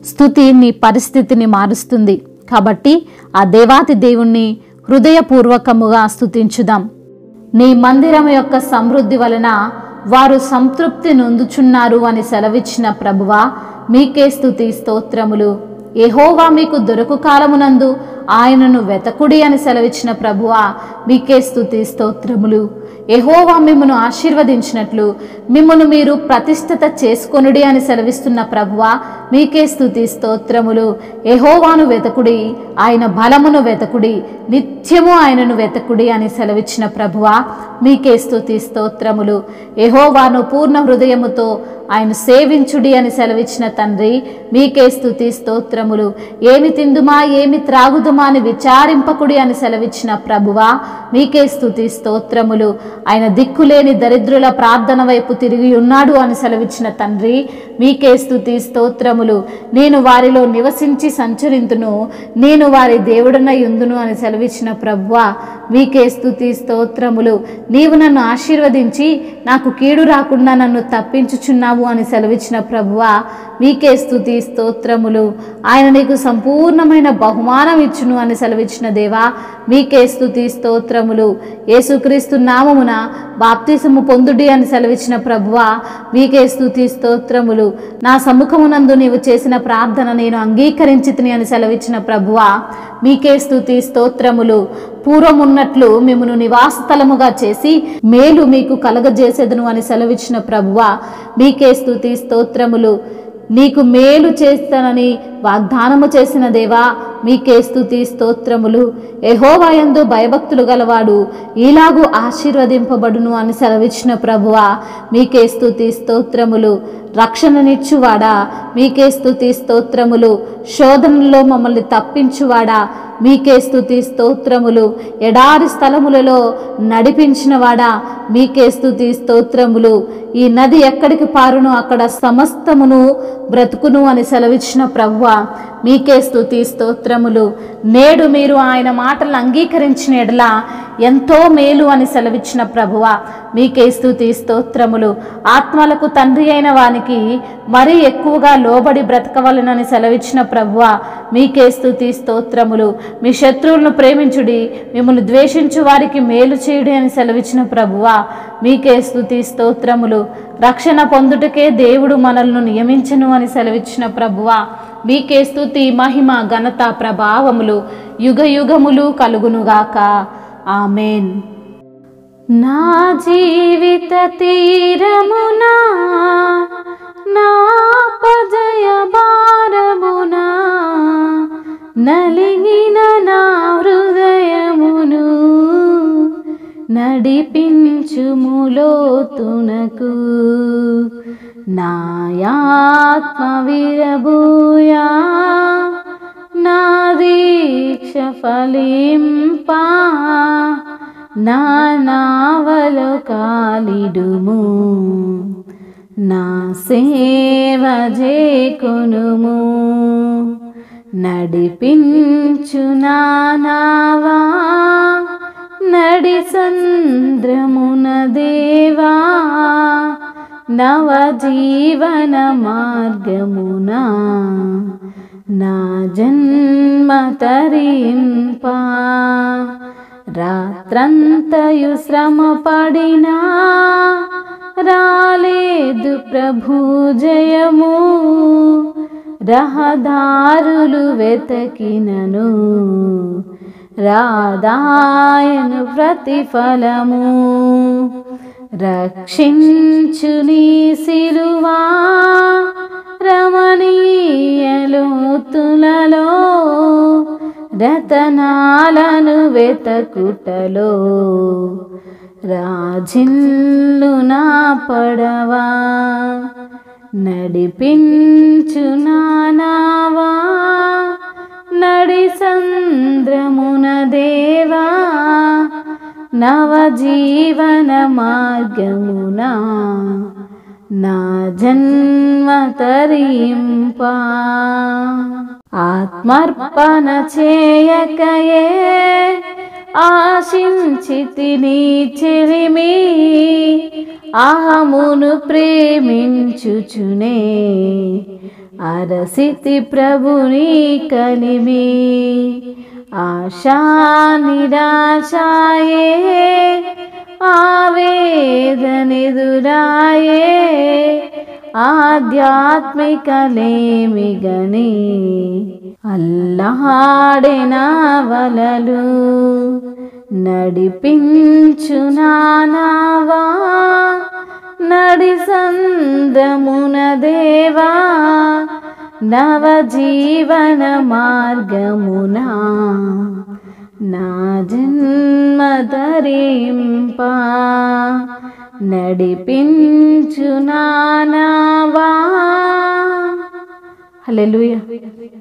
స్థుతి నీ పరిస్థితిని మారుస్తుంది కాబట్టి ఆ దేవాతి దేవుణ్ణి హృదయపూర్వకముగా స్తుతించుదాం నీ మందిరం యొక్క సమృద్ధి వలన వారు సంతృప్తి నొందుచున్నారు అని సెలవిచ్చిన ప్రభువా మీకే స్థుతి స్తోత్రములు ఎహోవా మీకు దొరకు కాలమునందు ఆయనను వెతకుడి అని సెలవిచ్చిన ప్రభువా మీకే స్థుతి స్తోత్రములు ఎహోవా మిమ్మను ఆశీర్వదించినట్లు మిమ్మను మీరు ప్రతిష్ఠిత చేసుకొనుడి అని సెలవిస్తున్న ప్రభువా మీకే స్థుతి స్తోత్రములు ఎహోవాను వెతకుడి ఆయన బలమును వెతకుడి నిత్యము ఆయనను వెతకుడి అని సెలవిచ్చిన ప్రభువా మీకే స్థుతి స్తోత్రములు ఎహోవాను పూర్ణ హృదయముతో ఆయన సేవించుడి అని సెలవిచ్చిన తండ్రి మీకే స్థుతి స్తోత్రములు ఏమి తిందుమా ఏమి త్రాగుదుమా అని విచారింపకుడి అని సెలవిచ్చిన ప్రభువా మీకే స్థుతి స్తోత్రములు ఆయన దిక్కులేని దరిద్రుల ప్రార్థన వైపు తిరిగి ఉన్నాడు అని సెలవిచ్చిన తండ్రి మీకే స్థుతి స్తోత్రములు నేను వారిలో నివసించి సంచరింతును నేను వారి దేవుడనై ఉందును అని సెలవిచ్చిన ప్రభువా మీకే స్థుతి స్తోత్రములు నీవు నన్ను ఆశీర్వదించి నాకు కీడు రాకుండా నన్ను తప్పించుచున్నావు అని సెలవిచ్చిన ప్రభువా మీకే స్థుతి స్తోత్రములు ఆయన నీకు సంపూర్ణమైన బహుమానం ఇచ్చును అని సెలవిచ్చిన దేవా మీకే స్థుతి స్తోత్రములు యేసుక్రీస్తు నామమున బాప్తిసము పొందుడి అని సెలవిచ్చిన ప్రభువా మీకే స్థుతి స్తోత్రములు నా సముఖమునందు నీవు చేసిన ప్రార్థన నేను అంగీకరించితిని అని సెలవిచ్చిన ప్రభువా మీకే స్థుతి స్తోత్రములు పూర్వమున్నట్లు మిమ్మను నివాసస్థలముగా చేసి మేలు మీకు కలగజేసేదను అని సెలవిచ్చిన ప్రభువా మీకే స్థుతి స్తోత్రములు నీకు మేలు చేస్తానని వాగ్దానము చేసిన దేవా మీకే స్థుతి స్తోత్రములు ఎహోవాయందు భయభక్తులు గలవాడు ఈలాగు ఆశీర్వదింపబడును అని సెలవిచ్చిన ప్రభువా మీకే స్థుతి స్తోత్రములు రక్షణనిచ్చువాడా మీకే స్థుతి స్తోత్రములు శోధనలో మమ్మల్ని తప్పించువాడా మీకే స్థుతి స్తోత్రములు ఎడారి స్థలములలో నడిపించినవాడా మీకే స్థుతి స్తోత్రములు ఈ నది ఎక్కడికి పారును అక్కడ సమస్తమును బ్రతుకును అని సెలవిచ్చిన ప్రభువ మీకే స్థుతి స్తోత్రములు నేడు మీరు ఆయన మాటలను అంగీకరించిన ఎడల ఎంతో మేలు అని సెలవిచ్చిన ప్రభువ మీకే స్థుతి స్తోత్రములు ఆత్మలకు తండ్రి అయిన వానికి మరీ ఎక్కువగా లోబడి బ్రతకవలనని సెలవిచ్చిన ప్రభువ మీకే స్థుతి స్తోత్రములు మీ శత్రువులను ప్రేమించుడి మిమ్మల్ని ద్వేషించు వారికి మేలు చేయుడి అని సెలవిచ్చిన ప్రభువా మీకే స్థుతి స్తోత్రములు రక్షణ పొందుటకే దేవుడు మనల్ని నియమించను అని సెలవిచ్చిన ప్రభువా మీకే స్థుతి మహిమ ఘనత ప్రభావములు యుగ యుగములు కలుగునుగాక ఆమెన్ నా జీవిత తీరమునా నా పజయ భారమునా నలిగిన నా హృదయమును నడిపించుములోతునకు నాయాత్మ విరబూయా నా దీక్ష ఫలింపా నా నావలో కాలిడుము నా సేవ జేకొనుము నడిపించు నా నావా నడి సంద్రమున దేవా నవ జీవన మార్గమున నా జన్మ తరింపా రాత్రంతయు శ్రమ పడినా రాలేదు ప్రభు జయము రహదారులు వెతకినను రాదాయను ప్రతిఫలము రక్షించు నీ సిలువా రమణీయలోతులలో రతనాలను వెతకుటలో రాజిల్లు నా పడవా నడిపించు నానావా నడి సంద్రమున దేవా నవ జీవన మార్గమున నా జన్మ తరింపా ఆత్మర్పణ చేయకయే ఆశించితిని చెలిమి అహమును ప్రేమించుచునే అరసితి ప్రభుని కలిమి ఆశా నిరాశాయే ఆవేదనెదురాయే ఆధ్యాత్మికలేమిగని అల్లాడిన వలలు నడిపించునానావా నడి సందమున దేవా నవజీవన మార్గమునా నా జన్మ ధరింప నడిపించునానావా హల్లెలూయా